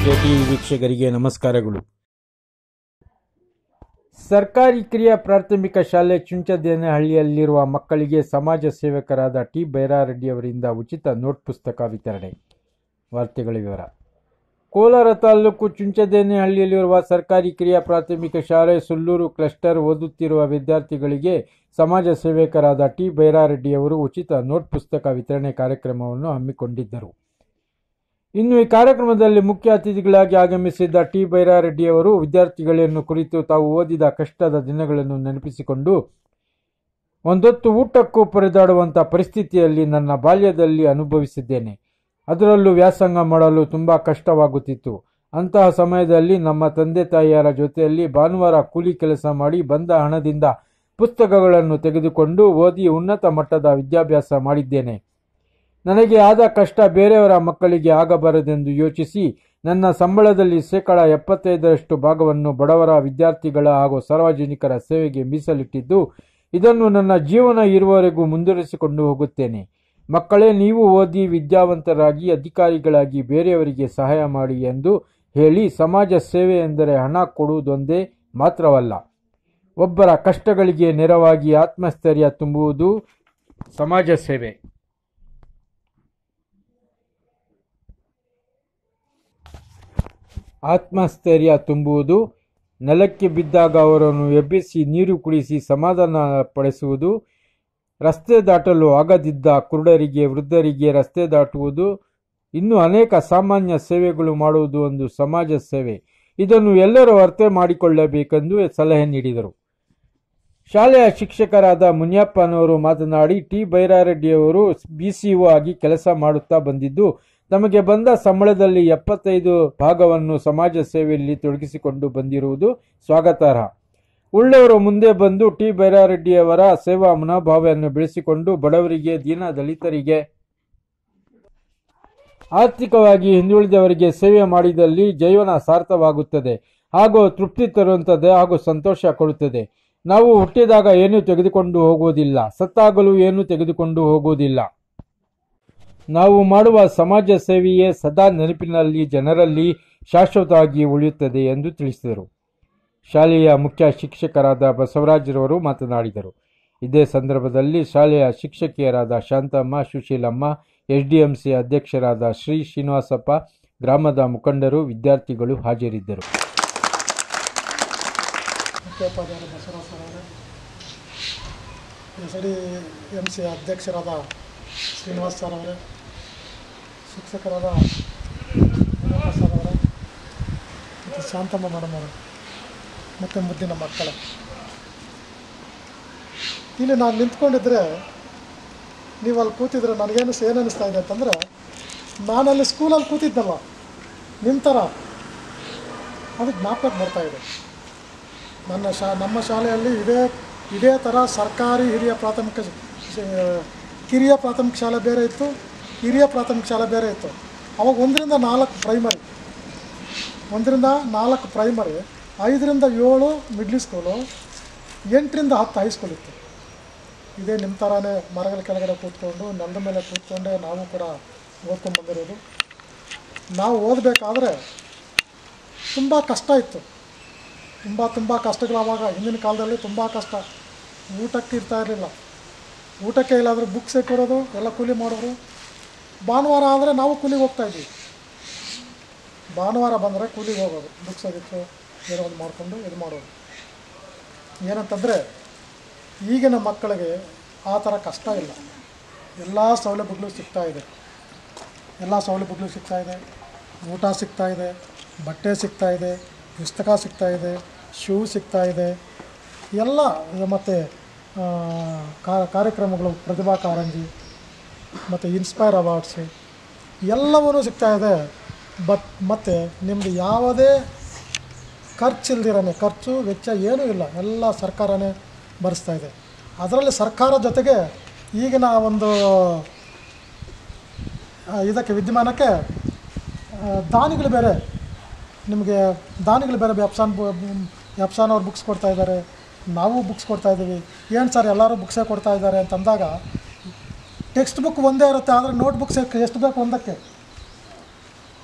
KTV ವೀಕ್ಷಕರಿಗೆ ನಮಸ್ಕಾರಗಳು ಸರ್ಕಾರಿ ಕಿರಿಯ ಪ್ರಾಥಮಿಕ ಶಾಲೆ ಚುಂಚದೇನಹಳ್ಳಿಯಲ್ಲಿರುವ ಮಕ್ಕಳಿಗೆ ಸಮಾಜ ಸೇವಕರಾದ ಟಿ ಬೈರಾರೆಡ್ಡಿ ಅವರಿಂದ ಉಚಿತ ನೋಟ್ ಪುಸ್ತಕ ವಿತರಣೆ ವಾರ್ತೆಗಳ ವಿವರ ಕೋಲಾರ ತಾಲೂಕು ಚುಂಚದೇನಹಳ್ಳಿಯಲ್ಲಿರುವ ಸರ್ಕಾರಿ ಕಿರಿಯ ಪ್ರಾಥಮಿಕ ಶಾಲೆ ಸುಲ್ಲೂರು ಕ್ಲಸ್ಟರ್ ಓದುತ್ತಿರುವ ವಿದ್ಯಾರ್ಥಿಗಳಿಗೆ ಸಮಾಜ ಸೇವಕರಾದ ಟಿ ಬೈರಾರೆಡ್ಡಿ ಅವರು ಉಚಿತ ನೋಟ್ ಪುಸ್ತಕ ವಿತರಣೆ ಕಾರ್ಯಕ್ರಮವನ್ನು ಹಮ್ಮಿಕೊಂಡಿದ್ದರು ಇನ್ನು ಈ ಕಾರ್ಯಕ್ರಮದಲ್ಲಿ ಮುಖ್ಯ ಅತಿಥಿಗಳಾಗಿ ಆಗಮಿಸಿದ್ದ ಟಿ ಬೈರಾರೆಡ್ಡಿ ಅವರು ವಿದ್ಯಾರ್ಥಿಗಳನ್ನು ಕುರಿತು ತಾವು ಓದಿದ ಕಷ್ಟದ ದಿನಗಳನ್ನು ನೆನಪಿಸಿಕೊಂಡು ಒಂದೊತ್ತು ಊಟಕ್ಕೂ ಪರದಾಡುವಂಥ ಪರಿಸ್ಥಿತಿಯಲ್ಲಿ ನನ್ನ ಬಾಲ್ಯದಲ್ಲಿ ಅನುಭವಿಸಿದ್ದೇನೆ ಅದರಲ್ಲೂ ವ್ಯಾಸಂಗ ಮಾಡಲು ತುಂಬ ಕಷ್ಟವಾಗುತ್ತಿತ್ತು ಅಂತಹ ಸಮಯದಲ್ಲಿ ನಮ್ಮ ತಂದೆ ತಾಯಿಯರ ಜೊತೆಯಲ್ಲಿ ಭಾನುವಾರ ಕೂಲಿ ಕೆಲಸ ಮಾಡಿ ಬಂದ ಹಣದಿಂದ ಪುಸ್ತಕಗಳನ್ನು ತೆಗೆದುಕೊಂಡು ಓದಿ ಉನ್ನತ ಮಟ್ಟದ ವಿದ್ಯಾಭ್ಯಾಸ ಮಾಡಿದ್ದೇನೆ ನನಗೆ ಆದ ಕಷ್ಟ ಬೇರೆಯವರ ಮಕ್ಕಳಿಗೆ ಆಗಬಾರದೆಂದು ಯೋಚಿಸಿ ನನ್ನ ಸಂಬಳದಲ್ಲಿ ಶೇಕಡ ಎಪ್ಪತ್ತೈದರಷ್ಟು ಭಾಗವನ್ನು ಬಡವರ ವಿದ್ಯಾರ್ಥಿಗಳ ಹಾಗೂ ಸಾರ್ವಜನಿಕರ ಸೇವೆಗೆ ಮೀಸಲಿಟ್ಟಿದ್ದು ಇದನ್ನು ನನ್ನ ಜೀವನ ಇರುವವರೆಗೂ ಮುಂದುವರಿಸಿಕೊಂಡು ಹೋಗುತ್ತೇನೆ ಮಕ್ಕಳೇ ನೀವು ಓದಿ ವಿದ್ಯಾವಂತರಾಗಿ ಅಧಿಕಾರಿಗಳಾಗಿ ಬೇರೆಯವರಿಗೆ ಸಹಾಯ ಮಾಡಿ ಎಂದು ಹೇಳಿ ಸಮಾಜ ಸೇವೆ ಎಂದರೆ ಹಣ ಕೊಡುವುದೊಂದೇ ಮಾತ್ರವಲ್ಲ ಒಬ್ಬರ ಕಷ್ಟಗಳಿಗೆ ನೆರವಾಗಿ ಆತ್ಮಸ್ಥೈರ್ಯ ತುಂಬುವುದು ಸಮಾಜ ಸೇವೆ ಆತ್ಮಸ್ಥೈರ್ಯ ತುಂಬುವುದು ನೆಲಕ್ಕೆ ಬಿದ್ದಾಗ ಅವರನ್ನು ಎಬ್ಬಿಸಿ ನೀರು ಕುಡಿಸಿ ಸಮಾಧಾನ ಪಡಿಸುವುದು ರಸ್ತೆ ದಾಟಲು ಆಗದಿದ್ದ ಕುರುಡರಿಗೆ ವೃದ್ಧರಿಗೆ ರಸ್ತೆ ದಾಟುವುದು ಇನ್ನು ಅನೇಕ ಸಾಮಾನ್ಯ ಸೇವೆಗಳು ಮಾಡುವುದು ಒಂದು ಸಮಾಜ ಸೇವೆ ಇದನ್ನು ಎಲ್ಲರೂ ಅರ್ಥ ಮಾಡಿಕೊಳ್ಳಬೇಕೆಂದು ಸಲಹೆ ನೀಡಿದರು ಶಾಲೆಯ ಶಿಕ್ಷಕರಾದ ಮುನಿಯಪ್ಪನವರು ಮಾತನಾಡಿ ಟಿ ಬೈರಾರೆಡ್ಡಿಯವರು ಬಿಸಿಒ ಆಗಿ ಕೆಲಸ ಮಾಡುತ್ತಾ ಬಂದಿದ್ದು ತಮಗೆ ಬಂದ ಸಂಬಳದಲ್ಲಿ ಎಪ್ಪತ್ತೈದು ಭಾಗವನ್ನು ಸಮಾಜ ಸೇವೆಯಲ್ಲಿ ತೊಡಗಿಸಿಕೊಂಡು ಬಂದಿರುವುದು ಸ್ವಾಗತಾರ್ಹ ಉಳ್ಳವರು ಮುಂದೆ ಬಂದು ಟಿ ಬೈರಾರೆಡ್ಡಿಯವರ ಸೇವಾ ಮನೋಭಾವವನ್ನು ಬೆಳೆಸಿಕೊಂಡು ಬಡವರಿಗೆ ದೀನ ದಲಿತರಿಗೆ ಆರ್ಥಿಕವಾಗಿ ಹಿಂದುಳಿದವರಿಗೆ ಸೇವೆ ಮಾಡಿದಲ್ಲಿ ಜೀವನ ಸಾರ್ಥವಾಗುತ್ತದೆ ಹಾಗೂ ತೃಪ್ತಿ ತರುವಂಥದ್ದು ಹಾಗೂ ಸಂತೋಷ ಕೊಡುತ್ತದೆ ನಾವು ಹುಟ್ಟಿದಾಗ ಏನೂ ತೆಗೆದುಕೊಂಡು ಹೋಗುವುದಿಲ್ಲ ಸತ್ತಾಗಲು ಏನೂ ತೆಗೆದುಕೊಂಡು ಹೋಗುವುದಿಲ್ಲ ನಾವು ಮಾಡುವ ಸಮಾಜ ಸೇವೆಯೇ ಸದಾ ನೆನಪಿನಲ್ಲಿ ಜನರಲ್ಲಿ ಶಾಶ್ವತವಾಗಿ ಉಳಿಯುತ್ತದೆ ಎಂದು ತಿಳಿಸಿದರು ಶಾಲೆಯ ಮುಖ್ಯ ಶಿಕ್ಷಕರಾದ ಬಸವರಾಜರವರು ಮಾತನಾಡಿದರು ಇದೇ ಸಂದರ್ಭದಲ್ಲಿ ಶಾಲೆಯ ಶಿಕ್ಷಕಿಯರಾದ ಶಾಂತಮ್ಮ ಸುಶೀಲಮ್ಮ ಎಸ್ಡಿಎಂಸಿ ಅಧ್ಯಕ್ಷರಾದ ಶ್ರೀ ಶ್ರೀನಿವಾಸಪ್ಪ ಗ್ರಾಮದ ಮುಖಂಡರು ವಿದ್ಯಾರ್ಥಿಗಳು ಹಾಜರಿದ್ದರು ಮುಖ್ಯೋಪಾಧ್ಯಾಯರು ಬಸವರಾಜ್ ಸರ್ ಅವರೇ ಎಸ್ ಡಿ ಎಮ್ ಸಿ ಅಧ್ಯಕ್ಷರಾದ ಶ್ರೀನಿವಾಸ್ ಸರ್ ಅವರೇ ಶಿಕ್ಷಕರಾದ ವಿನೋದ ಸರ್ ಅವರೇ ಮತ್ತು ಶಾಂತಮ್ಮ ಮೇಡಮ್ ಅವರು ಮತ್ತು ಮುದ್ದಿನ ಮಕ್ಕಳು ಇಲ್ಲಿ ನಾನು ನಿಂತ್ಕೊಂಡಿದ್ರೆ ನೀವು ಅಲ್ಲಿ ಕೂತಿದ್ರೆ ನನಗೇನು ಏನು ಅನ್ನಿಸ್ತಾ ಇದೆ ಅಂತಂದರೆ ನಾನಲ್ಲಿ ಸ್ಕೂಲಲ್ಲಿ ಕೂತಿದ್ದಲ್ಲ ನಿಮ್ಮ ಥರ ಅದು ಜ್ಞಾಪಕಕ್ಕೆ ಬರ್ತಾ ಇದೆ ನನ್ನ ಶಾ ನಮ್ಮ ಶಾಲೆಯಲ್ಲಿ ಇದೇ ಇದೇ ಥರ ಸರ್ಕಾರಿ ಹಿರಿಯ ಪ್ರಾಥಮಿಕ ಶ- ಕಿರಿಯ ಪ್ರಾಥಮಿಕ ಶಾಲೆ ಬೇರೆ ಇತ್ತು ಹಿರಿಯ ಪ್ರಾಥಮಿಕ ಶಾಲೆ ಬೇರೆ ಇತ್ತು ಅವಾಗ ಒಂದರಿಂದ ನಾಲ್ಕು ಪ್ರೈಮರಿ ಒಂದರಿಂದ ನಾಲ್ಕು ಪ್ರೈಮರಿ ಐದರಿಂದ ಏಳು ಮಿಡ್ಲ್ ಸ್ಕೂಲು ಎಂಟರಿಂದ ಹತ್ತು ಹೈಸ್ಕೂಲ್ ಇತ್ತು ಇದೇ ನಿಮ್ಮ ಥರನೇ ಮರಗಳ ಕೆಳಗಡೆ ಕೂತ್ಕೊಂಡು ನೆಲದ ಮೇಲೆ ಕೂತ್ಕೊಂಡೇ ನಾವು ಕೂಡ ಓದ್ಕೊಂಡು ಬಂದಿರೋದು ನಾವು ಓದಬೇಕಾದ್ರೆ ತುಂಬ ಕಷ್ಟ ಇತ್ತು ತುಂಬ ತುಂಬ ಕಷ್ಟಗಳು ಅವಾಗ ಹಿಂದಿನ ಕಾಲದಲ್ಲಿ ತುಂಬ ಕಷ್ಟ ಊಟಕ್ಕೆ ಇರ್ತಾ ಇರಲಿಲ್ಲ ಊಟಕ್ಕೆ ಇಲ್ಲಾಂದ್ರೆ ಬುಕ್ಸೇ ಕೊಡೋದು ಎಲ್ಲ ಕೂಲಿ ಮಾಡೋರು ಭಾನುವಾರ ಆದರೆ ನಾವು ಕೂಲಿಗೆ ಹೋಗ್ತಾ ಇದ್ವಿ ಭಾನುವಾರ ಬಂದರೆ ಕೂಲಿಗೆ ಹೋಗೋದು ಬುಕ್ಸ್ ಅದಕ್ಕೆ ಏನೋ ಒಂದು ಮಾಡಿಕೊಂಡು ಇದು ಮಾಡೋದು ಏನಂತಂದರೆ ಈಗಿನ ಮಕ್ಕಳಿಗೆ ಆ ಥರ ಕಷ್ಟ ಇಲ್ಲ ಎಲ್ಲ ಸೌಲಭ್ಯಗಳು ಸಿಗ್ತಾ ಇದೆ ಎಲ್ಲ ಸೌಲಭ್ಯಗಳು ಸಿಗ್ತಾ ಇದೆ ಊಟ ಸಿಗ್ತಾ ಇದೆ ಬಟ್ಟೆ ಸಿಗ್ತಾ ಇದೆ ಪುಸ್ತಕ ಸಿಗ್ತಾ ಇದೆ ಶೂ ಸಿಗ್ತಾ ಇದೆ ಎಲ್ಲ ಮತ್ತು ಕಾರ್ಯಕ್ರಮಗಳು ಪ್ರತಿಭಾ ಕಾರಂಜಿ ಮತ್ತು ಇನ್ಸ್ಪೈರ್ ಅವಾರ್ಡ್ಸು ಎಲ್ಲವೂ ಸಿಗ್ತಾ ಇದೆ ಬಟ್ ಮತ್ತು ನಿಮ್ಮದು ಯಾವುದೇ ಖರ್ಚಿಲ್ದಿರನೆ ಖರ್ಚು ವೆಚ್ಚ ಏನೂ ಇಲ್ಲ ಎಲ್ಲ ಸರ್ಕಾರನೇ ಭರಿಸ್ತಾ ಇದೆ ಅದರಲ್ಲಿ ಸರ್ಕಾರ ಜೊತೆಗೆ ಈಗಿನ ಒಂದು ಆ, ಇದಕ್ಕೆ ವಿದ್ಯಮಾನಕ್ಕೆ ಆ, ದಾನಿಗಳು ಬೇರೆ ನಿಮಗೆ ದಾನಿಗಳು ಬೇರೆ ಎಪ್ಸಾನ್ ಎಪ್ಸಾನ್ ಅವ್ರು ಬುಕ್ಸ್ ಕೊಡ್ತಾ ಇದ್ದಾರೆ ನಾವು ಬುಕ್ಸ್ ಕೊಡ್ತಾ ಇದ್ದೀವಿ ಏನು ಸರ್ ಎಲ್ಲರೂ ಬುಕ್ಸೇ ಕೊಡ್ತಾ ಇದ್ದಾರೆ ಅಂತಂದಾಗ ಟೆಕ್ಸ್ಟ್ ಬುಕ್ ಒಂದೇ ಇರುತ್ತೆ ಆದರೆ ನೋಟ್ ಬುಕ್ಸ್ ಎಷ್ಟು ಬೇಕು ಒಂದಕ್ಕೆ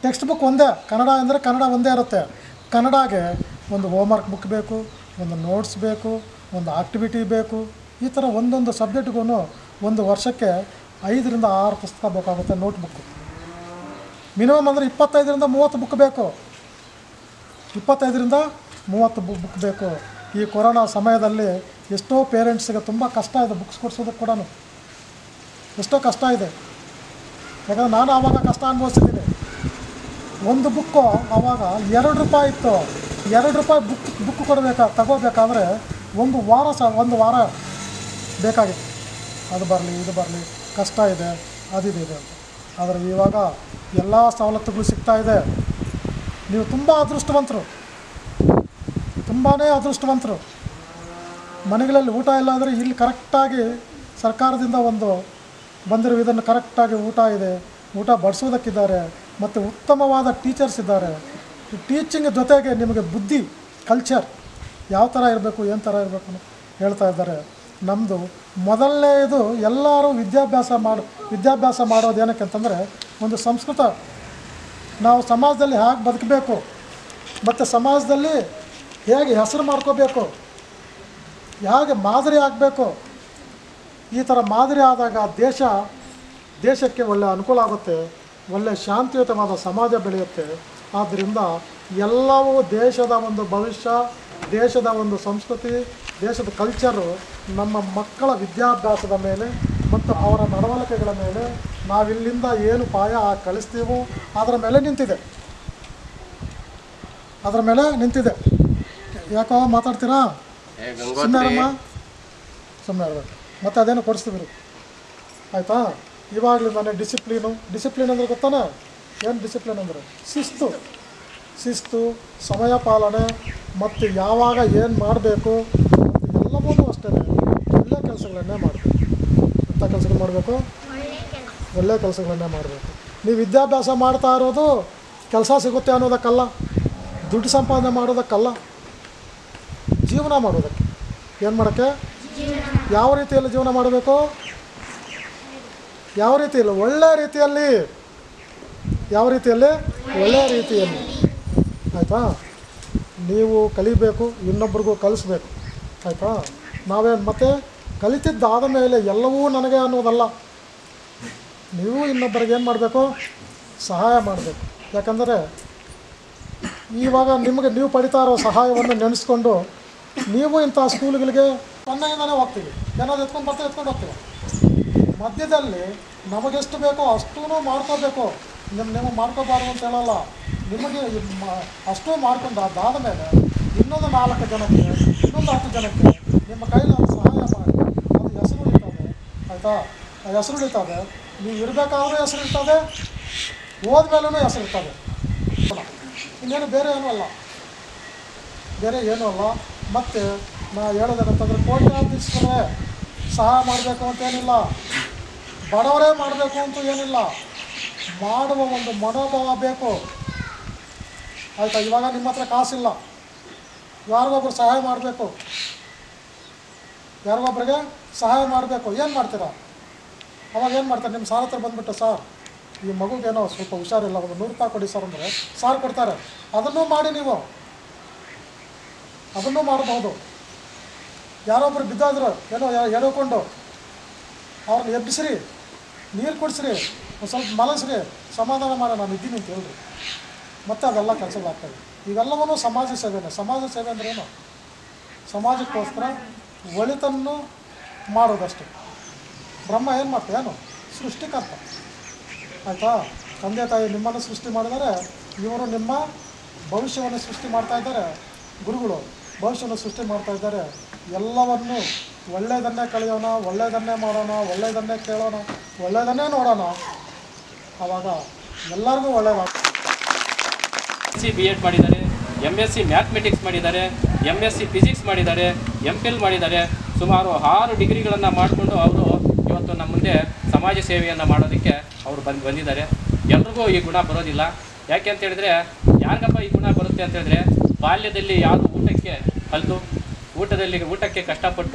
ಟೆಕ್ಸ್ಟ್ ಬುಕ್ ಒಂದೇ ಕನ್ನಡ ಅಂದರೆ ಕನ್ನಡ ಒಂದೇ ಇರುತ್ತೆ ಕನ್ನಡಗೆ ಒಂದು ಹೋಮ್ವರ್ಕ್ ಬುಕ್ ಬೇಕು ಒಂದು ನೋಟ್ಸ್ ಬೇಕು ಒಂದು ಆಕ್ಟಿವಿಟಿ ಬೇಕು ಈ ಥರ ಒಂದೊಂದು ಸಬ್ಜೆಕ್ಟ್ಗೂ ಒಂದು ವರ್ಷಕ್ಕೆ ಐದರಿಂದ ಆರು ಪುಸ್ತಕ ಬೇಕಾಗುತ್ತೆ ನೋಟ್ ಬುಕ್ಕು ಮಿನಿಮಮ್ ಅಂದರೆ ಇಪ್ಪತ್ತೈದರಿಂದ ಮೂವತ್ತು ಬುಕ್ ಬೇಕು ಇಪ್ಪತ್ತೈದರಿಂದ ಮೂವತ್ತು ಬುಕ್ ಬುಕ್ ಬೇಕು ಈ ಕೊರೋನಾ ಸಮಯದಲ್ಲಿ ಎಷ್ಟೋ ಪೇರೆಂಟ್ಸ್ಗೆ ತುಂಬ ಕಷ್ಟ ಇದೆ ಬುಕ್ಸ್ ಕೊಡಿಸೋದಕ್ಕೆ ಕೂಡ ಎಷ್ಟೋ ಕಷ್ಟ ಇದೆ ಯಾಕಂದ್ರೆ ನಾನು ಆವಾಗ ಕಷ್ಟ ಅನುಭವಿಸಿದ್ದೀನಿ ಒಂದು ಬುಕ್ಕು ಆವಾಗ ಎರಡು ರೂಪಾಯಿ ಇತ್ತು ಎರಡು ರೂಪಾಯಿ ಬುಕ್ ಬುಕ್ ಕೊಡಬೇಕಾ ತಗೋಬೇಕಾದ್ರೆ ಒಂದು ವಾರ ಸಹ ಒಂದು ವಾರ ಬೇಕಾಗಿತ್ತು ಅದು ಬರಲಿ ಇದು ಬರಲಿ ಕಷ್ಟ ಇದೆ ಅದಿದೆ ಇದೆ ಅಂತ ಆದರೆ ಇವಾಗ ಎಲ್ಲ ಸವಲತ್ತುಗಳು ಸಿಗ್ತಾ ಇದೆ ನೀವು ತುಂಬ ಅದೃಷ್ಟವಂತರು ತುಂಬಾ ಅದೃಷ್ಟವಂತರು ಮನೆಗಳಲ್ಲಿ ಊಟ ಇಲ್ಲ ಅಂದರೆ ಇಲ್ಲಿ ಕರೆಕ್ಟಾಗಿ ಸರ್ಕಾರದಿಂದ ಒಂದು ಬಂದಿರೋ ಇದನ್ನು ಕರೆಕ್ಟಾಗಿ ಊಟ ಇದೆ ಊಟ ಬಡಿಸೋದಕ್ಕಿದ್ದಾರೆ ಮತ್ತು ಉತ್ತಮವಾದ ಟೀಚರ್ಸ್ ಇದ್ದಾರೆ ಈ ಟೀಚಿಂಗ್ ಜೊತೆಗೆ ನಿಮಗೆ ಬುದ್ಧಿ ಕಲ್ಚರ್ ಯಾವ ಥರ ಇರಬೇಕು ಏನು ಥರ ಇರಬೇಕು ಅಂತ ಹೇಳ್ತಾ ಇದ್ದಾರೆ ನಮ್ಮದು ಮೊದಲನೇದು ಎಲ್ಲರೂ ವಿದ್ಯಾಭ್ಯಾಸ ಮಾಡು ವಿದ್ಯಾಭ್ಯಾಸ ಮಾಡೋದು ಏನಕ್ಕೆ ಅಂತಂದರೆ ಒಂದು ಸಂಸ್ಕೃತ ನಾವು ಸಮಾಜದಲ್ಲಿ ಹೇಗೆ ಬದುಕಬೇಕು ಮತ್ತು ಸಮಾಜದಲ್ಲಿ ಹೇಗೆ ಹೆಸರು ಮಾಡ್ಕೋಬೇಕು ಹೇಗೆ ಮಾದರಿ ಆಗಬೇಕು ಈ ಥರ ಮಾದರಿ ಆದಾಗ ದೇಶ ದೇಶಕ್ಕೆ ಒಳ್ಳೆಯ ಅನುಕೂಲ ಆಗುತ್ತೆ ಒಳ್ಳೆಯ ಶಾಂತಿಯುತವಾದ ಸಮಾಜ ಬೆಳೆಯುತ್ತೆ ಆದ್ದರಿಂದ ಎಲ್ಲವೂ ದೇಶದ ಒಂದು ಭವಿಷ್ಯ ದೇಶದ ಒಂದು ಸಂಸ್ಕೃತಿ ದೇಶದ ಕಲ್ಚರು ನಮ್ಮ ಮಕ್ಕಳ ವಿದ್ಯಾಭ್ಯಾಸದ ಮೇಲೆ ಮತ್ತು ಅವರ ನಡವಳಿಕೆಗಳ ಮೇಲೆ ನಾವಿಲ್ಲಿಂದ ಏನು ಪಾಯ ಕಳಿಸ್ತೀವೋ ಅದರ ಮೇಲೆ ನಿಂತಿದೆ ಅದರ ಮೇಲೆ ನಿಂತಿದೆ ಯಾಕೋ ಮಾತಾಡ್ತೀರಾ ಏ ಸುಮ್ಮನೆ ಗಂಗೋತ್ರಿ ಸುಮ್ಮನೆ ಇರಬೇಕು ಮತ್ತೆ ಅದೇನು ಕೊಡಿಸ್ತೀವಿ ಆಯಿತಾ ಇವಾಗಲಿಂದಾನೆ ಡಿಸಿಪ್ಲೀನು ಡಿಸಿಪ್ಲಿನ್ ಅಂದರೆ ಗೊತ್ತಾನ ಏನು ಡಿಸಿಪ್ಲಿನ್ ಅಂದರೆ ಶಿಸ್ತು ಶಿಸ್ತು ಸಮಯ ಪಾಲನೆ ಮತ್ತು ಯಾವಾಗ ಏನು ಮಾಡಬೇಕು ಎಲ್ಲವೂ ಅಷ್ಟೇ ಒಳ್ಳೆಯ ಕೆಲಸಗಳನ್ನೇ ಮಾಡಬೇಕು ಎಂಥ ಕೆಲಸಗಳು ಮಾಡಬೇಕು ಒಳ್ಳೆಯ ಕೆಲಸಗಳನ್ನೇ ಮಾಡಬೇಕು ನೀವು ವಿದ್ಯಾಭ್ಯಾಸ ಮಾಡ್ತಾ ಇರೋದು ಕೆಲಸ ಸಿಗುತ್ತೆ ಅನ್ನೋದಕ್ಕಲ್ಲ ದುಡ್ಡು ಸಂಪಾದನೆ ಮಾಡೋದಕ್ಕಲ್ಲ ಜೀವನ ಮಾಡೋದಕ್ಕೆ ಏನು ಮಾಡೋಕ್ಕೆ ಯಾವ ರೀತಿಯಲ್ಲಿ ಜೀವನ ಮಾಡಬೇಕು ಯಾವ ರೀತಿಯಲ್ಲಿ ಒಳ್ಳೆ ರೀತಿಯಲ್ಲಿ ಯಾವ ರೀತಿಯಲ್ಲಿ ಒಳ್ಳೆಯ ರೀತಿಯಲ್ಲಿ ಆಯಿತಾ ನೀವು ಕಲಿಬೇಕು ಇನ್ನೊಬ್ರಿಗೂ ಕಲಿಸ್ಬೇಕು ಆಯಿತಾ ನಾವೇನು ಮತ್ತೆ ಕಲಿತಿದ್ದಾದ ಮೇಲೆ ಎಲ್ಲವೂ ನನಗೆ ಅನ್ನೋದಲ್ಲ ನೀವು ಇನ್ನೊಬ್ಬರಿಗೆ ಏನು ಮಾಡಬೇಕು ಸಹಾಯ ಮಾಡಬೇಕು ಯಾಕಂದರೆ ಇವಾಗ ನಿಮಗೆ ನೀವು ಪಡಿತಾ ಇರೋ ಸಹಾಯವನ್ನು ನೆನೆಸ್ಕೊಂಡು ನೀವು ಇಂಥ ಸ್ಕೂಲ್ಗಳಿಗೆ ಸಣ್ಣದಿಂದನೇ ಹೋಗ್ತೀವಿ ಏನಾದ್ರು ಎತ್ಕೊಂಡು ಬರ್ತಾ ಎತ್ಕೊಂಡು ಹೋಗ್ತೀವಿ ಮಧ್ಯದಲ್ಲಿ ನಮಗೆಷ್ಟು ಬೇಕೋ ಅಷ್ಟೂ ಮಾಡ್ಕೋಬೇಕು ನಿಮ್ಮ ನಿಮಗೆ ಮಾಡ್ಕೋಬಾರ್ದು ಅಂತ ಹೇಳಲ್ಲ ನಿಮಗೆ ಇದ್ ಮಾ- ಅಷ್ಟೂ ಮಾಡ್ಕೊಂಡು ಅದಾದ ಮೇಲೆ ಇನ್ನೊಂದು ನಾಲ್ಕು ಜನಕ್ಕೆ ಇನ್ನೊಂದು ಹತ್ತು ಜನಕ್ಕೆ ನಿಮ್ಮ ಕೈಲಾದ ಸಹಾಯ ಮಾಡಿ ಅದು ಹೆಸರು ಉಳಿತದೆ ಆಯಿತಾ ಆ ಹೆಸರು ಉಳಿತದೆ ನೀವು ಇರಬೇಕಾದ್ರೂ ಹೆಸರು ಇರ್ತದೆ ಹೋದ್ಮೇಲೂ ಹೆಸರು ಇರ್ತದೆ ಇನ್ನೇನು ಬೇರೆ ಏನೂ ಅಲ್ಲ ಬೇರೆ ಏನೂ ಅಲ್ಲ ಮತ್ತು ನಾ ಹೇಳೋದೇನಂತಂದ್ರೆ ಕೋಟ್ಯಾಧೀಶರೇ ಸಹಾಯ ಮಾಡಬೇಕು ಅಂತೇನಿಲ್ಲ ಬಡವರೇ ಮಾಡಬೇಕು ಅಂತ ಏನಿಲ್ಲ ಮಾಡುವ ಒಂದು ಮನೋಭಾವ ಬೇಕು ಆಯಿತಾ ಇವಾಗ ನಿಮ್ಮ ಹತ್ರ ಕಾಸಿಲ್ಲ ಯಾರಿಗೊಬ್ರು ಸಹಾಯ ಮಾಡಬೇಕು ಯಾರಿಗೊಬ್ರಿಗೆ ಸಹಾಯ ಮಾಡಬೇಕು ಏನು ಮಾಡ್ತೀರಾ ಅವಾಗ ಏನು ಮಾಡ್ತಾರೆ ನಿಮ್ಮ ಸಾರ್ ಹತ್ರ ಬಂದ್ಬಿಟ್ಟು ಸರ್ ಈ ಮಗುಗೇನೋ ಸ್ವಲ್ಪ ಹುಷಾರಿಲ್ಲ ಒಂದು ನೂರು ರೂಪಾಯಿ ಕೊಡಿ ಸರ್ ಅಂದರೆ ಸಾರ್ ಕೊಡ್ತಾರೆ ಅದನ್ನೂ ಮಾಡಿ ನೀವು ಅದನ್ನೂ ಮಾಡಬಹುದು ಯಾರೊಬ್ರು ಬಿದ್ದಾದ್ರು ಏನೋ ಎಳ್ಕೊಂಡು ಅವ್ರನ್ನ ಎಬ್ಬಿಸ್ರಿ ನೀರು ಕುಡಿಸ್ರಿ ಒಂದು ಸ್ವಲ್ಪ ಮಲಸ್ರಿ ಸಮಾಧಾನ ಮಾಡೋಣ ನಾನು ಇದ್ದೀನಿ ಅಂತ ಹೇಳ್ರಿ ಮತ್ತೆ ಅದೆಲ್ಲ ಕೆಲಸಗಳಾಗ್ತವೆ ಇವೆಲ್ಲವೂ ಸಮಾಜ ಸೇವೆನೇ ಸಮಾಜ ಸೇವೆ ಅಂದ್ರೆ ಏನು ಸಮಾಜಕ್ಕೋಸ್ಕರ ಒಳಿತನ್ನು ಮಾಡೋದಷ್ಟೇ ಬ್ರಹ್ಮ ಏನು ಮಾಡ್ತಾ ಏನು ಸೃಷ್ಟಿಕರ್ತ ಆಯಿತಾ ತಂದೆ ತಾಯಿ ನಿಮ್ಮನ್ನು ಸೃಷ್ಟಿ ಮಾಡಿದರೆ ಇವರು ನಿಮ್ಮ ಭವಿಷ್ಯವನ್ನು ಸೃಷ್ಟಿ ಮಾಡ್ತಾ ಇದ್ದಾರೆ ಗುರುಗಳು ಭವಿಷ್ಯವನ್ನು ಸೃಷ್ಟಿ ಮಾಡ್ತಾ ಇದ್ದಾರೆ ಎಲ್ಲವನ್ನು ಒಳ್ಳೆಯದನ್ನೇ ಕಳೆಯೋಣ ಒಳ್ಳೆಯದನ್ನೇ ಮಾಡೋಣ ಒಳ್ಳೆಯದನ್ನೇ ಕೇಳೋಣ ಒಳ್ಳೆಯದನ್ನೇ ನೋಡೋಣ ಆವಾಗ ಎಲ್ಲರಿಗೂ ಒಳ್ಳೆಯದಾಗ ಸಿ ಬಿ ಎಡ್ ಮಾಡಿದ್ದಾರೆ ಎಮ್ ಎಸ್ ಸಿ ಮ್ಯಾಥಮೆಟಿಕ್ಸ್ ಮಾಡಿದ್ದಾರೆ ಎಮ್ ಎಸ್ ಸಿ ಫಿಸಿಕ್ಸ್ ಮಾಡಿದ್ದಾರೆ ಎಮ್ ಫಿಲ್ ಮಾಡಿದ್ದಾರೆ ಸುಮಾರು ಆರು ಡಿಗ್ರಿಗಳನ್ನು ಮಾಡಿಕೊಂಡು ಅವರು ಇವತ್ತು ನಮ್ಮ ಮುಂದೆ ಸಮಾಜ ಸೇವೆಯನ್ನು ಮಾಡೋದಕ್ಕೆ ಅವರು ಬಂದು ಬಂದಿದ್ದಾರೆ ಎಲ್ರಿಗೂ ಈ ಗುಣ ಬರೋದಿಲ್ಲ ಯಾಕೆ ಅಂತ ಹೇಳಿದ್ರೆ ಯಾರಿಗಪ್ಪ ಈ ಗುಣ ಬರುತ್ತೆ ಅಂತ ಹೇಳಿದ್ರೆ ಬಾಲ್ಯದಲ್ಲಿ ಯಾರು ಊಟಕ್ಕೆ ಕಲಿತು ಊಟದಲ್ಲಿ ಊಟಕ್ಕೆ ಕಷ್ಟಪಟ್ಟು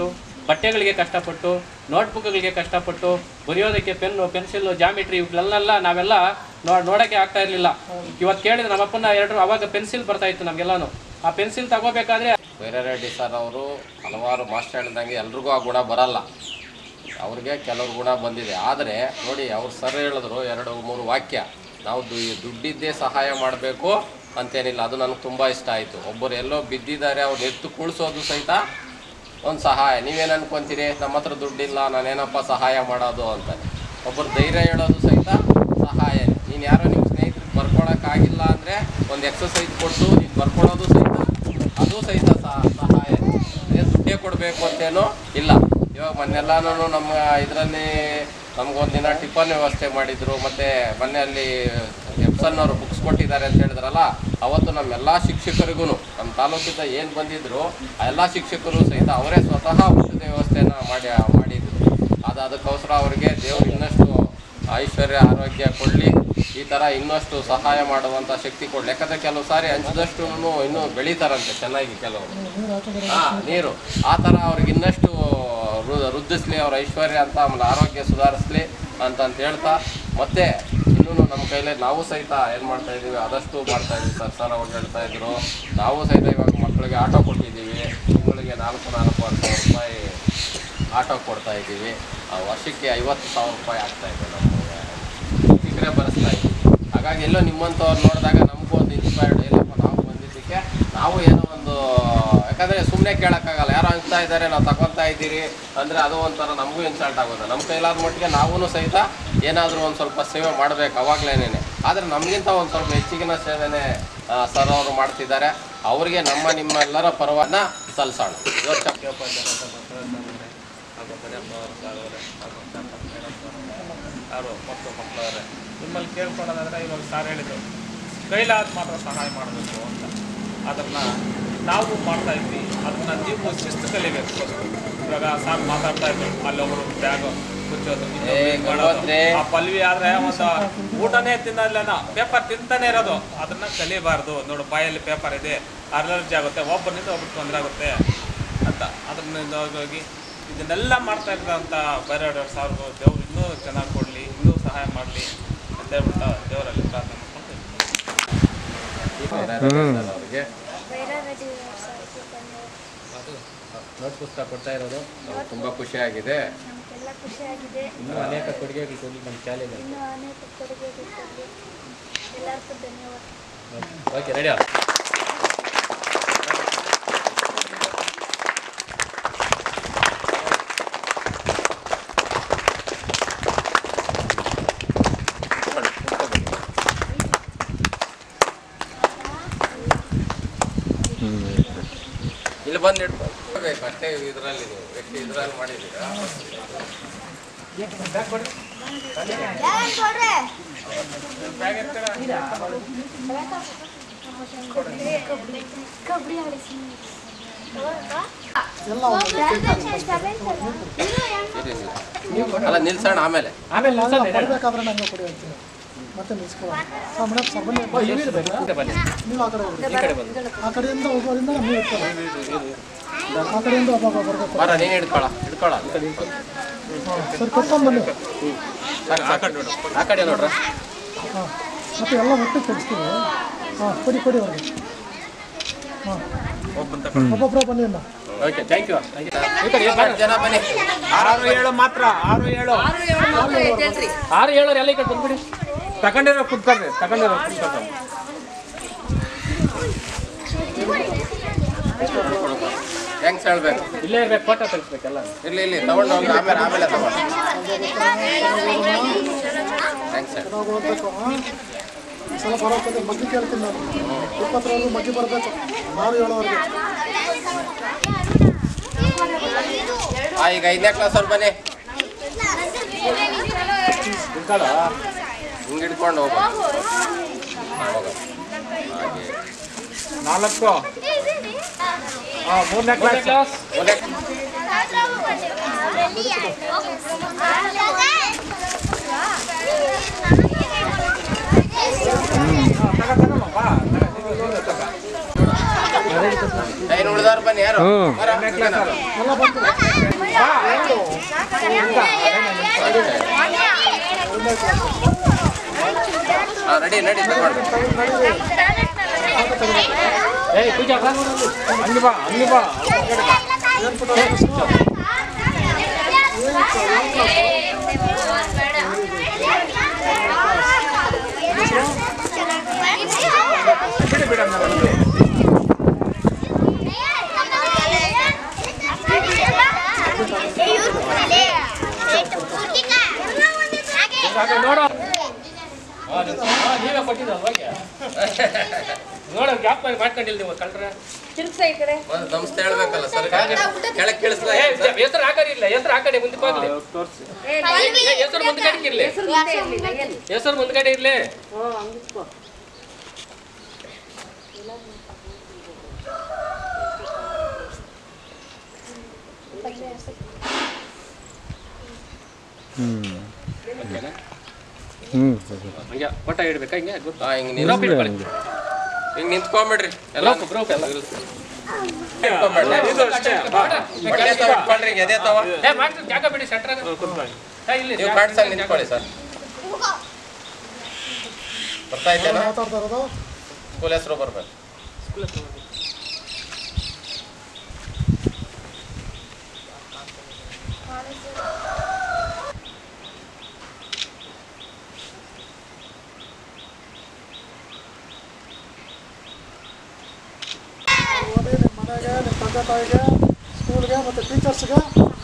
ಬಟ್ಟೆಗಳಿಗೆ ಕಷ್ಟಪಟ್ಟು ನೋಟ್ಬುಕ್ಗಳಿಗೆ ಕಷ್ಟಪಟ್ಟು ಬರೆಯೋದಕ್ಕೆ ಪೆನ್ನು ಪೆನ್ಸಿಲ್ ಜಾಮಿಟ್ರಿ ಇವುಗಳನ್ನೆಲ್ಲ ನಾವೆಲ್ಲ ನೋ ನೋಡೋಕ್ಕೆ ಆಗ್ತಾ ಇರಲಿಲ್ಲ ಇವತ್ತು ಕೇಳಿದ್ರೆ ನಮ್ಮಪ್ಪನ ಎರಡು ಅವಾಗ ಪೆನ್ಸಿಲ್ ಬರ್ತಾ ಇತ್ತು ನಮಗೆಲ್ಲನೂ ಆ ಪೆನ್ಸಿಲ್ ತಗೋಬೇಕಾದ್ರೆ ವೈರಾರೆಡ್ಡಿ ಸರ್ ಅವರು ಹಲವಾರು ಮಾಸ್ಟರ್ ಹೇಳ್ದಂಗೆ ಎಲ್ರಿಗೂ ಆ ಗುಣ ಬರಲ್ಲ ಅವ್ರಿಗೆ ಕೆಲವ್ರು ಗುಣ ಬಂದಿದೆ ಆದರೆ ನೋಡಿ ಅವ್ರು ಸರ್ ಹೇಳಿದ್ರು ಎರಡು ಮೂರು ವಾಕ್ಯ ನಾವು ದು- ದುಡ್ಡಿದ್ದೇ ಸಹಾಯ ಮಾಡಬೇಕು ಅಂತೇನಿಲ್ಲ ಅದು ನನಗೆ ತುಂಬ ಇಷ್ಟ ಆಯಿತು ಒಬ್ಬರು ಎಲ್ಲೋ ಬಿದ್ದಿದ್ದಾರೆ ಅವ್ರು ಎತ್ತು ಕುಳಿಸೋದು ಸಹಿತ ಒಂದು ಸಹಾಯ ನೀವೇನು ಅನ್ಕೊಂತೀರಿ ನಮ್ಮ ಹತ್ರ ದುಡ್ಡಿಲ್ಲ ನಾನೇನಪ್ಪ ಸಹಾಯ ಮಾಡೋದು ಅಂತ ಒಬ್ಬರು ಧೈರ್ಯ ಹೇಳೋದು ಸಹಿತ ಸಹಾಯ ನೀನು ಯಾರೋ ನಿಮ್ಮ ಸ್ನೇಹಿತರಿಗೆ ಬರ್ಕೊಳಕ್ಕಾಗಿಲ್ಲ ಅಂದರೆ ಒಂದು ಎಕ್ಸಸೈಸ್ ಕೊಟ್ಟು ನೀನು ಬರ್ಕೊಳೋದು ಸಹಿತ ಅದು ಸಹಿತ ಸಹ- ಸಹಾಯ ಅದೇ ದುಡ್ಡೇ ಕೊಡಬೇಕು ಅಂತೇನೋ ಇಲ್ಲ ಇವಾಗ ಮೊನ್ನೆಲ್ಲಾನು ನಮ್ಮ ಇದರಲ್ಲಿ ನಮಗೊಂದು ದಿನ ಟಿಫನ್ ವ್ಯವಸ್ಥೆ ಮಾಡಿದ್ರು ಮತ್ತು ಮೊನ್ನೆ ಅಲ್ಲಿ ಎಪ್ಸನ್ ಅವರು ಬುಕ್ಸ್ ಕೊಟ್ಟಿದ್ದಾರೆ ಅಂತ ಹೇಳಿದ್ರಲ್ಲ ಅವತ್ತು ನಮ್ಮೆಲ್ಲ ಶಿಕ್ಷಕರಿಗೂ ನಮ್ಮ ತಾಲೂಕಿಂದ ಏನು ಬಂದಿದ್ರು ಆ ಎಲ್ಲ ಶಿಕ್ಷಕರು ಸಹಿತ ಅವರೇ ಸ್ವತಃ ಊಟದ ವ್ಯವಸ್ಥೆನ ಮಾಡಿ ಮಾಡಿದ್ರು ಅದು ಅದಕ್ಕೋಸ್ಕರ ಅವರಿಗೆ ದೇವರು ಇನ್ನಷ್ಟು ಐಶ್ವರ್ಯ ಆರೋಗ್ಯ ಕೊಡಲಿ ಈ ಥರ ಇನ್ನಷ್ಟು ಸಹಾಯ ಮಾಡುವಂಥ ಶಕ್ತಿ ಕೊಡಲಿ ಯಾಕಂದರೆ ಕೆಲವು ಸಾರಿ ಹಂಚಿದಷ್ಟು ಇನ್ನೂ ಬೆಳೀತಾರಂತೆ ಚೆನ್ನಾಗಿ ಕೆಲವರು ಹಾ ನೀರು ಆ ಥರ ಅವ್ರಿಗೆ ಇನ್ನಷ್ಟು ವೃ- ವೃದ್ಧಿಸ್ಲಿ ಅವ್ರ ಐಶ್ವರ್ಯ ಅಂತ ಆಮೇಲೆ ಆರೋಗ್ಯ ಸುಧಾರಿಸ್ಲಿ ಅಂತ ಅಂತ ಹೇಳ್ತಾ ಮತ್ತೆ ಇನ್ನೂ ನಮ್ಮ ಕೈಲಿ ನಾವು ಸಹಿತ ಏನು ಮಾಡ್ತಾ ಇದ್ದೀವಿ ಆದಷ್ಟು ಮಾಡ್ತಾ ಇದ್ದೀವಿ ಸರ್ ಸರ್ ಅವಾಗ ಹೇಳ್ತಾ ಇದ್ರು ನಾವು ಸಹಿತ ಇವಾಗ ಮಕ್ಕಳಿಗೆ ಆಟೋ ಕೊಟ್ಟಿದ್ದೀವಿ ತಿಂಗಳಿಗೆ ನಾಲ್ಕು ನಾಲ್ಕೂವರೆ ಸಾವಿರ ರೂಪಾಯಿ ಆಟೋ ಕೊಡ್ತಾ ಇದ್ದೀವಿ ಆ ವರ್ಷಕ್ಕೆ ಐವತ್ತು ಸಾವಿರ ರೂಪಾಯಿ ಆಗ್ತಾ ಇದೆ ನಮಗೆ ಸಿಕ್ಕರೆ ಬರೆಸ್ತಾ ಇದ್ದೀವಿ ಹಾಗಾಗಿ ಎಲ್ಲೋ ನಿಮ್ಮಂಥವ್ರು ನೋಡಿದಾಗ ನಮಗೂ ಒಂದು ಇನ್ಸ್ಪೈರ್ಡ್ ಏನಪ್ಪ ನಾವು ಬಂದಿದ್ದಕ್ಕೆ ನಾವು ಏನೋ ಒಂದು ಯಾಕಂದರೆ ಸುಮ್ಮನೆ ಕೇಳೋಕ್ಕಾಗಲ್ಲ ಯಾರೋ ಹಂಚ್ತಾ ಇದ್ದಾರೆ ನಾವು ತಗೊತಾ ಇದ್ದೀರಿ ಅಂದರೆ ಅದು ಒಂಥರ ನಮಗೂ ಇನ್ಸಲ್ಟ್ ಆಗುತ್ತೆ ನಮ್ಮ ಕೈಲಾದ ಮಟ್ಟಿಗೆ ನಾವೂ ಸಹಿತ ಏನಾದರೂ ಒಂದು ಸ್ವಲ್ಪ ಸೇವೆ ಮಾಡಬೇಕು ಅವಾಗಲೇನೆ ಆದರೆ ನಮಗಿಂತ ಒಂದು ಸ್ವಲ್ಪ ಹೆಚ್ಚಿಗಿನ ಸೇವೆನೇ ಸರ್ ಅವರು ಮಾಡ್ತಿದ್ದಾರೆ ಅವರಿಗೆ ನಮ್ಮ ನಿಮ್ಮೆಲ್ಲರ ಪರವನ್ನ ಸಲ್ಲಿಸೋಣ ಜೋರ್ ಚಪ್ಪ ಯಾರು ಮತ್ತು ಮಕ್ಕಳವ್ರೆ ನಿಮ್ಮಲ್ಲಿ ಕೇಳ್ಕೊಳ್ಳೋದಾದ್ರೆ ಇವಾಗ ಸಾರ್ ಹೇಳಿದ್ರು ಕೈಲಾದ ಮಾತ್ರ ಸಹಾಯ ಮಾಡಬೇಕು ಅಂತ ಅದನ್ನು ನಾವು ಮಾಡ್ತಾ ಇದ್ವಿ ಅದನ್ನು ನೀವು ಶಿಸ್ತು ಕಲಿಬೇಕು first. ಇವಾಗ ಸಾರ್ ಮಾತಾಡ್ತಾ ಇದ್ರು ಅಲ್ಲೊಬ್ರು ಬ್ಯಾಗ್ ಮುಚ್ಚೋದು ಇನ್ನೊಬ್ರು ಏ, ಇದ್ ಮಾಡೋದು. ಗಂಗೋತ್ರಿ. ಆ ಪಲ್ವಿ ಆದ್ರೆ ಒಂದು ಊಟನೇ ತಿನ್ನಲ್ಲ ಪೇಪರ್ ತಿಂತಾನೆ ಇರೋದು ಅದನ್ನ ಕಲಿಬಾರ್ದು ನೋಡು ಬಾಯಲ್ಲಿ ಪೇಪರ್ ಇದೆ ಅಲರ್ಜಿ ಆಗುತ್ತೆ ಒಬ್ಬನಿಂದ ಒಬ್ಬರು ತೊಂದರೆ ಆಗುತ್ತೆ ಅಂತ ಅದನ್ನ ಹೋಗಿ ಇದನ್ನೆಲ್ಲ ಮಾಡ್ತಾ ಇದ್ದಂಥ ಬೇರೆ ಸಾವಿರ ದೇವ್ರು ಇನ್ನೂ ಚೆನ್ನಾಗಿ ಕೊಡಲಿ ಇನ್ನೂ ಸಹಾಯ ಮಾಡಲಿ ಅಂತ ಹೇಳ್ಬಿಟ್ಟು ದೇವರಲ್ಲಿ ಪ್ರಾರ್ಥನೆ ಮಾಡ್ಕೊಂಡು ಅವ್ರಿಗೆ ಬೈರಾರೆಡ್ಡಿ ವ್ಯವಸಾಯಕ್ಕೆ ಬಂದು ನೋಟ್ ಪುಸ್ತಕ ಕೊಡ್ತಾ ಇರೋದು ನಮ್ಗೆ ತುಂಬ ಖುಷಿಯಾಗಿದೆ ನಮಗೆಲ್ಲ ಖುಷಿಯಾಗಿದೆ ಇನ್ನೂ ಅನೇಕ ಕೊಡುಗೆಗಳು ಕೊಡಲಿ ನಮ್ಮ ಶಾಲೆಗೆ ಇನ್ನೂ ಅನೇಕ ಕೊಡುಗೆಗಳು ಕೊಡಲಿ ಎಲ್ಲರಿಗೂ ಧನ್ಯವಾದ ಓಕೆ ರೆಡಿ ಇಲ್ಲಿ ಬಂದು ಇಟ್ಬೇಕು ಅಷ್ಟೇ ಇದರಲ್ಲಿ ನೀವು ಎಷ್ಟು ಇದರಲ್ಲಿ ಮಾಡಿದ್ದೀರಾ ಕಬಡ್ಡಿ ಆಡಿ ಎಲ್ಲ ಇರಿ, ಇರಿ. ಅಲ್ಲ ನಿಲ್ಸೋಣ ಆಮೇಲೆ ಆಮೇಲೆ ನಾನು ಕೊಡಬೇಕಾದ್ರೆ ನಂಗೆ ಕೊಡಿ ಅಂತೀನಿ ಮತ್ತೆ ನಿಲ್ಸ್ಕೊಳ್ಳೋಣ ಹಾಂ ಮೇಡಮ್ ಸರ್ ಬನ್ನಿ ಬನ್ನಿ ನೀವು ಆ ಕಡೆ ಹೋಗಿ ಈ ಕಡೆ ಬಂದು ಆ ಕಡೆಯಿಂದ ಒಬ್ಬರಿಂದ ನೀವು ಇರ್ತಾರೆ ಆ ಕಡೆಯಿಂದ ಒಬ್ಬೊಬ್ಬ ಬರಬೇಕು ಬರ ನೀನು ಹಿಡ್ಕೊಳ ಹಿಡ್ಕೊಳ ಸರ್ ಕರ್ಕೊಂಡು ಬನ್ನಿ ಆ ಕಡೆ ನೋಡ್ರ ಹಾಂ ಮತ್ತೆ ಎಲ್ಲ ಒಟ್ಟಿಗೆ ಕೊಡಿಸ್ತೀವಿ ಹಾಂ ಕೊಡಿ ಕೊಡಿ ಅವ್ರಿಗೆ ಹಾಂ ಒಬ್ಬೊಬ್ಬರೇ ಬನ್ನಿ ಅಣ್ಣ ಓಕೆ ಥ್ಯಾಂಕ್ ಯು ಜನ ಬನ್ನಿ ಆರು ಏಳು ಮಾತ್ರ ಆರು ಏಳು ಆರು ಏಳೋರು ಎಲ್ಲ ಈ ಕಡೆ ಬಂದ್ಬಿಡಿ ತಗೊಂಡಿರೋ ಕುತ್ಕೊಳ್ರಿ ತಗೊಂಡಿರೋ ಕುತ್ಕೊಳ್ರಿ ಹೆಂಗ್ಸ್ ಹೇಳ್ಬೇಕು ಇಲ್ಲೇ ಇರ್ಬೇಕು ಫೋಟೋ ತೆಗಿಸ್ಬೇಕಲ್ಲ ಇರ್ಲಿ ಇಲ್ಲಿ ತಗೊಂಡು ಹೋಗಿ ಆಮೇಲೆ ಆಮೇಲೆ ತಗೊಂಡು ಥ್ಯಾಂಕ್ಸ್ ಹೇಳಿ ನಾವು ಓದಬೇಕು ಹಾಂ ಈ ಸಲ ಬರೋಕ್ಕೆ ಮಗ್ಗಿ ಕೇಳ್ತೀನಿ ನಾನು ಇಪ್ಪತ್ತರವರೆಗೂ ಮಗ್ಗಿ ಬರಬೇಕು ಆರು ಏಳವರೆಗೆ ಆ ಈಗ ಐದನೇ ಕ್ಲಾಸ್ ಅವ್ರು ಬನ್ನಿ ಹಿಂಗೆ ಹಿಡ್ಕೊಂಡು ಹೋಗೋ ಹೋಗೋ ಹಾಗೆ ನಾಲ್ಕು ಹಾಂ ಮೂರನೇ ಕ್ಲಾಸ್ ಕ್ಲಾಸ್ ಒಲೆ ಐದು ಉಳಿದವ್ರು ಬನ್ನಿ ಯಾರು ಬರ, ಇದನ್ನ. ಎಲ್ಲ ಬಂತು ರೆಡಿ ನಡಿ ತಗೊಂಡು ಏಯ್ ಪೂಜಾ ಬಾ ಹಂಗೆ ಬಾ ಹಂಗೆ ಬಾ ನೋಡು ಹಾ, ನೀವು- ಹಾ, ನೀವೇ ಕೊಟ್ಟಿದ್ದಲ್ಲ ಹೋಗಿ ನೋಡು ಗ್ಯಾಪ್ ಮಾಡ್ಕೊಂಡಿಲ್ಲ ನೀವು ಕಳ್ರೆ ಒಂದು ನಮಸ್ತೆ ಹೇಳ್ಬೇಕಲ್ಲ ಸರ್ ಕೆಳಗೆ ಕೇಳಿಸ್ತಾ ಏ, ಹೆಸರು ಹಾಕಡಿ ಇಲ್ಲ ಹೆಸರು ಹಾಕಡಿ ಮುಂದಕ್ಕೆ ಹೋಗ್ಲಿ ಏ, ಹೆಸರು ಮುಂದ್ಗಡೆ ಇರ್ಲಿ ಹೆಸರು ಮುಂದ್ಗಡೆ ಇರ್ಲಿ ಓಕೆನಾ? ಹಂಗೆ ಫೋಟೋ ಇಡ್ಬೇಕಾ ಹಿಂಗೆ ಗೊತ್ತಾ ಹಾ ಹಿಂಗೆ ಗ್ರೂಪ್ ಇಟ್ಕೊಳ್ಳಿ ಹಿಂಗೆ ನಿಂತ್ಕೊಂಬಿಡ್ರಿ ಎಲ್ಲ ಗ್ರೂಪ್ ಗ್ರೂಪ್ ಎಲ್ಲ ಇದು ಅಷ್ಟೇ ಬಾ. ಬಟ್ಟೆ ತಾವ್ ಇಟ್ಕೊಳ್ರಿ ಹಿಂಗೆ ಎದೆ ತಾವ ಏ ಮಾಡ್ತೀನಿ ಜಾಗ ಬಿಡಿ ಸೆಂಟ್ರಾಗ ಏ, ಇಲ್ಲಿ ನೀವು ಕಾಡ್ಸಂಗ್ ನಿಂತ್ಕೊಳ್ಳಿ ಸರ್ ಬರ್ತಾ ಇದ್ದೇನಾ ಮಾತಾಡ್ತಾ ಇರೋದು ಸ್ಕೂಲ್ ಹೆಸರು ಬರ್ಬೇಕು ಓದಿ ನಿಮ್ಮ ಮನೆಗೆ ನಿಮ್ಮ ತಂದೆ ತಾಯಿಗೆ ಸ್ಕೂಲ್ಗೆ ಮತ್ತು ಟೀಚರ್ಸ್ಗೆ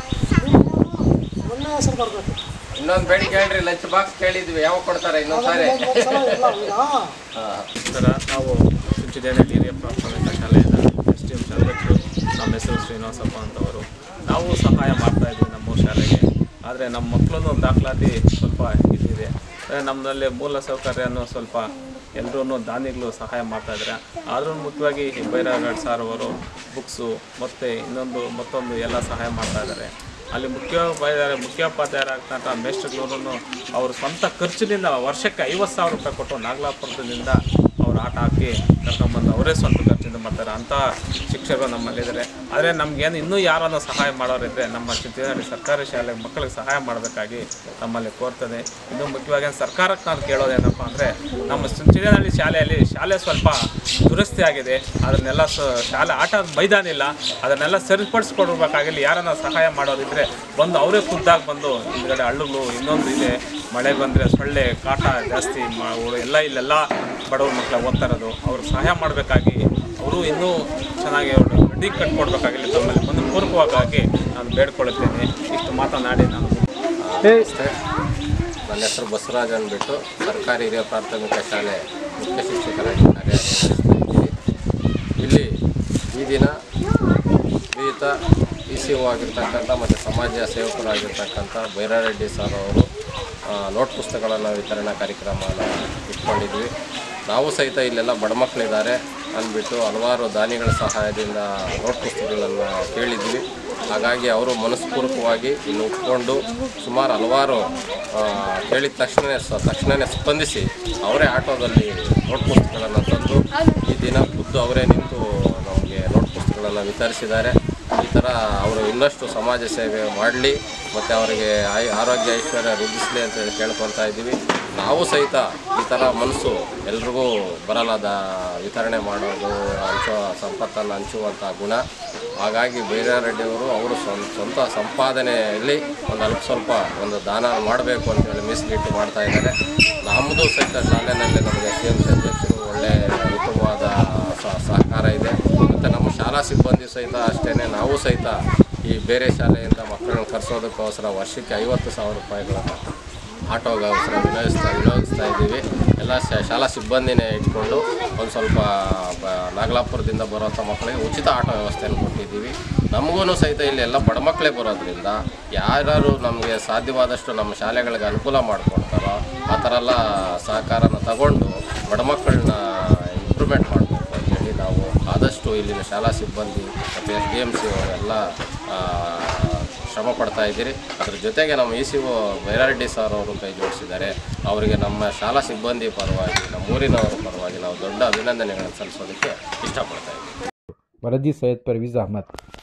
ಒಳ್ಳೆಯ ಹೆಸರು ಬರಬೇಕು ಇನ್ನೊಂದು ಬೇಡಿಕೆ ಹೇಳ್ರಿ ಲಂಚ್ ಬಾಕ್ಸ್ ಕೇಳಿದ್ವಿ ಯಾವಾಗ ಕೊಡ್ತಾರೆ ಇನ್ನೊಂದ್ ಸಾರಿ ಒಂದ್ಸಲ ಇಲ್ಲ ಈಗ ನಮಸ್ಕಾರ ನಾವು ಚುಂಚಿದೇನಹಳ್ಳಿ ಹಿರಿಯ ಪ್ರಾಥಮಿಕ ಶಾಲೆಯ ಎಸ್ ಟಿ ಎಂ ಅಧ್ಯಕ್ಷರು ನಮ್ಮ ಹೆಸರು ಶ್ರೀನಿವಾಸಪ್ಪ ಅಂತವರು ನಾವು ಸಹಾಯ ಮಾಡ್ತಾ ಇದ್ವಿ ನಮ್ಮ ಶಾಲೆಗೆ ಆದರೆ ನಮ್ಮ ಮಕ್ಕಳನ್ನು ದಾಖಲಾತಿ ಸ್ವಲ್ಪ ಇದಿದೆ ಅಂದರೆ ನಮ್ಮಲ್ಲಿ ಮೂಲ ಸೌಕರ್ಯನೂ ಸ್ವಲ್ಪ ಎಲ್ಲರೂ ದಾನಿಗಳು ಸಹಾಯ ಮಾಡ್ತಾ ಇದ್ದಾರೆ ಆದ್ರೂ ಮುಖ್ಯವಾಗಿ ಬೈರಾಗಡ್ ಸಾರ್ ಅವರು ಬುಕ್ಸು ಮತ್ತು ಇನ್ನೊಂದು ಮತ್ತೊಂದು ಎಲ್ಲ ಸಹಾಯ ಮಾಡ್ತಾ ಇದ್ದಾರೆ ಅಲ್ಲಿ ಮುಖ್ಯೋಪಾಧ್ಯಾಯ ಮುಖ್ಯೋಪಾಧ್ಯಾಯರಾಗ್ತಕ್ಕಂಥ ಮೇಷ್ಟ್ರುಗಳೂ ಅವ್ರ ಸ್ವಂತ ಖರ್ಚಿನಿಂದ ವರ್ಷಕ್ಕೆ ಐವತ್ತು ಸಾವಿರ ರೂಪಾಯಿ ಕೊಟ್ಟು ನಾಗಲಾಪುರದಿಂದ ಅವ್ರು ಆಟ ಹಾಕಿ ಕರ್ಕೊಂಬಂದು ಅವರೇ ಸ್ವಂತ ಖರ್ಚಿಂದ ಮಾಡ್ತಾರೆ ಅಂಥ ಶಿಕ್ಷಕರು ನಮ್ಮಲ್ಲಿದ್ದಾರೆ ಆದರೆ ನಮಗೇನು ಇನ್ನೂ ಯಾರನ್ನು ಸಹಾಯ ಮಾಡೋರಿದ್ದರೆ ನಮ್ಮ ಚಿತ್ರಹಳ್ಳಿ ಸರ್ಕಾರಿ ಶಾಲೆಗೆ ಮಕ್ಕಳಿಗೆ ಸಹಾಯ ಮಾಡಬೇಕಾಗಿ ನಮ್ಮಲ್ಲಿ ಕೋರ್ತದೆ ಇನ್ನು ಮುಖ್ಯವಾಗಿ ಸರ್ಕಾರಕ್ಕೆ ನಾನು ಕೇಳೋದೇನಪ್ಪ ಅಂದರೆ ನಮ್ಮ ಚಿತ್ರಹಳ್ಳಿ ಶಾಲೆಯಲ್ಲಿ ಶಾಲೆ ಸ್ವಲ್ಪ ದುರಸ್ತಿ ಆಗಿದೆ ಅದನ್ನೆಲ್ಲ ಸ ಶಾಲೆ ಆಟ ಮೈದಾನ ಇಲ್ಲ ಅದನ್ನೆಲ್ಲ ಸರಿಪಡಿಸ್ಕೊಡ್ಬೇಕಾಗಿಲ್ಲ ಯಾರನ್ನ ಸಹಾಯ ಮಾಡೋರಿದ್ರೆ ಬಂದು ಅವರೇ ಖುದ್ದಾಗಿ ಬಂದು ಹಿಂದ್ಗಡೆ ಹಳ್ಳುಗಳು ಇನ್ನೊಂದು ಇದೆ ಮಳೆ ಬಂದರೆ ಸೊಳ್ಳೆ ಕಾಟ ಜಾಸ್ತಿ ಮ- ಅವ್ರು ಎಲ್ಲ ಇಲ್ಲೆಲ್ಲ ಬಡವ್ರ ಮಕ್ಕಳು ಓದ್ತಾ ಇರೋದು ಅವ್ರು ಸಹಾಯ ಮಾಡಬೇಕಾಗಿ ಅವರು ಇನ್ನೂ ಚೆನ್ನಾಗಿ ಅವರು ರೆಡಿ ಕಟ್ಕೊಡ್ಬೇಕಾಗಿಲ್ಲ ತಮ್ಮಲ್ಲಿ ಒಂದು ಪೂರ್ವಕವಾಗಿ ನಾನು ಬೇಡ್ಕೊಳ್ಳುತ್ತೇನೆ ಇಷ್ಟು ಮಾತನಾಡಿ ನಾನು ನಮಸ್ತೆ ನನ್ನ ಹೆಸರು ಬಸವರಾಜ್ ಅಂದ್ಬಿಟ್ಟು ಸರ್ಕಾರಿ ಹಿರಿಯ ಪ್ರಾಥಮಿಕ ಶಾಲೆ ಮುಖ್ಯ ಶಿಕ್ಷಕರಾಗಿ ಕಾರ್ಯನಿರ್ವಹಿಸ್ತಾ ಇದ್ದೀನಿ ಇಲ್ಲಿ ಈ ದಿನ ಶ್ರೀಯುತ ಇ ಸಿ ಒ ಆಗಿರ್ತಕ್ಕಂಥ ಮತ್ತು ಸಮಾಜ ಸೇವಕರಾಗಿರ್ತಕ್ಕಂಥ ಬೈರಾರೆಡ್ಡಿ ಸರ್ ಅವರು ಆ, ನೋಟ್ ಪುಸ್ತಕಗಳನ್ನು ವಿತರಣಾ ಕಾರ್ಯಕ್ರಮನ ಇಟ್ಕೊಂಡಿದ್ವಿ ನಾವು ಸಹಿತ ಇಲ್ಲೆಲ್ಲ ಬಡ ಮಕ್ಕಳಿದ್ದಾರೆ ಅಂದ್ಬಿಟ್ಟು ಹಲವಾರು ದಾನಿಗಳ ಸಹಾಯದಿಂದ ನೋಟ್ ಪುಸ್ತಕಗಳನ್ನು ಕೇಳಿದ್ವಿ ಹಾಗಾಗಿ ಅವರು ಮನಸ್ಪೂರ್ವಕವಾಗಿ ಇಲ್ಲಿ ಒಪ್ಕೊಂಡು ಸುಮಾರು ಹಲವಾರು ಆ, ಕೇಳಿದ ತಕ್ಷಣ ತಕ್ಷಣವೇ ಸ್ಪಂದಿಸಿ ಅವರೇ ಆಟೋದಲ್ಲಿ ನೋಟ್ ಪುಸ್ತಕಗಳನ್ನು ತಂದು ಈ ದಿನ ಖುದ್ದು ಅವರೇ ನಿಂತು ನಮಗೆ ನೋಟ್ ಪುಸ್ತಕಗಳನ್ನು ವಿತರಿಸಿದ್ದಾರೆ ಈ ಥರ ಅವರು ಇನ್ನಷ್ಟು ಸಮಾಜ ಸೇವೆ ಮಾಡಲಿ ಮತ್ತು ಅವರಿಗೆ ಆಯ್ ಆರೋಗ್ಯ ಐಶ್ವರ್ಯ ವೃದ್ಧಿಸಲಿ ಅಂತೇಳಿ ಕೇಳ್ಕೊಳ್ತಾ ಇದ್ದೀವಿ ನಾವು ಸಹಿತ ಈ ಥರ ಮನಸ್ಸು ಎಲ್ರಿಗೂ ಬರಲ್ಲದ ವಿತರಣೆ ಮಾಡೋದು ಹಂಚೋ ಸಂಪತ್ತನ್ನು ಹಂಚುವಂಥ ಗುಣ ಹಾಗಾಗಿ ಬೈರಾರೆಡ್ಡಿಯವರು ಅವರು ಸ್ವಂತ ಸ್ವಂತ ಸಂಪಾದನೆಯಲ್ಲಿ ಒಂದು ಅಲ್ಪ ಸ್ವಲ್ಪ ಒಂದು ದಾನ ಮಾಡಬೇಕು ಅಂತೇಳಿ ಮೀಸಲಿಟ್ಟು ಮಾಡ್ತಾ ಇದ್ದಾರೆ ನಮ್ಮದು ಸಹಿತ ಶಾಲೆಯಲ್ಲಿ ನಮಗೆ ಸಿ ಎಂ ಸಿ ಅಧ್ಯಕ್ಷರು ಒಳ್ಳೆ ಉತ್ತಮವಾದ ಸ- ಸಹಕಾರ ಇದೆ ಮತ್ತು ನಮ್ಮ ಶಾಲಾ ಸಿಬ್ಬಂದಿ ಸಹಿತ ಅಷ್ಟೇ ನಾವು ಸಹಿತ ಈ ಬೇರೆ ಶಾಲೆಯಿಂದ ಮಕ್ಕಳನ್ನು ಕರೆಸೋದಕ್ಕೋಸ್ಕರ ವರ್ಷಕ್ಕೆ ಐವತ್ತು ಸಾವಿರ ರೂಪಾಯಿಗಳನ್ನು ಆಟೋಗೋಸ್ಕರ ವಿನಿಯೋಗಿಸ್ತಾ ವಿನಿಯೋಗಿಸ್ತಾ ಇದ್ದೀವಿ ಎಲ್ಲ ಶ- ಶಾಲಾ ಸಿಬ್ಬಂದಿನೇ ಇಟ್ಕೊಂಡು ಒಂದು ಸ್ವಲ್ಪ ಬ- ನಾಗಲಾಪುರದಿಂದ ಬರುವಂಥ ಮಕ್ಕಳಿಗೆ ಉಚಿತ ಆಟೋ ವ್ಯವಸ್ಥೆಯನ್ನು ಕೊಟ್ಟಿದ್ದೀವಿ ನಮಗೂ ಸಹಿತ ಇಲ್ಲಿ ಎಲ್ಲ ಬಡ ಮಕ್ಕಳೇ ಬರೋದ್ರಿಂದ ಯಾರು ನಮಗೆ ಸಾಧ್ಯವಾದಷ್ಟು ನಮ್ಮ ಶಾಲೆಗಳಿಗೆ ಅನುಕೂಲ ಮಾಡಿಕೊಡ್ತಾರೋ ಆ ಥರ ಎಲ್ಲ ಸಹಕಾರನ ತಗೊಂಡು ಬಡ ಮಕ್ಕಳನ್ನ ಇಂಪ್ರೂವ್ಮೆಂಟ್ ಮಾಡಬೇಕು ಅಂತೇಳಿ ನಾವು ಆದಷ್ಟು ಇಲ್ಲಿನ ಶಾಲಾ ಸಿಬ್ಬಂದಿ ಮತ್ತು ಎಸ್ ಡಿ ಎಮ್ ಸಿ ಅವರೆಲ್ಲ ಶ್ರಮ ಪಡ್ತಾ ಇದ್ದೀರಿ ಅದ್ರ ಜೊತೆಗೆ ನಮ್ಮ E C O Byrareddy sir ಅವರು ಕೈ ಜೋಡಿಸಿದ್ದಾರೆ ಅವರಿಗೆ ನಮ್ಮ ಶಾಲಾ ಸಿಬ್ಬಂದಿ ಪರವಾಗಿ ನಮ್ಮ ಊರಿನವರ ಪರವಾಗಿ ನಾವು ದೊಡ್ಡ ಅಭಿನಂದನೆಗಳನ್ನು ಸಲ್ಲಿಸೋದಕ್ಕೆ ಇಷ್ಟಪಡ್ತಾ ಇದ್ದೀವಿ ವರದಿ ಸೈಯದ್ ಪರ್ವೀಜ್ ಅಹಮದ್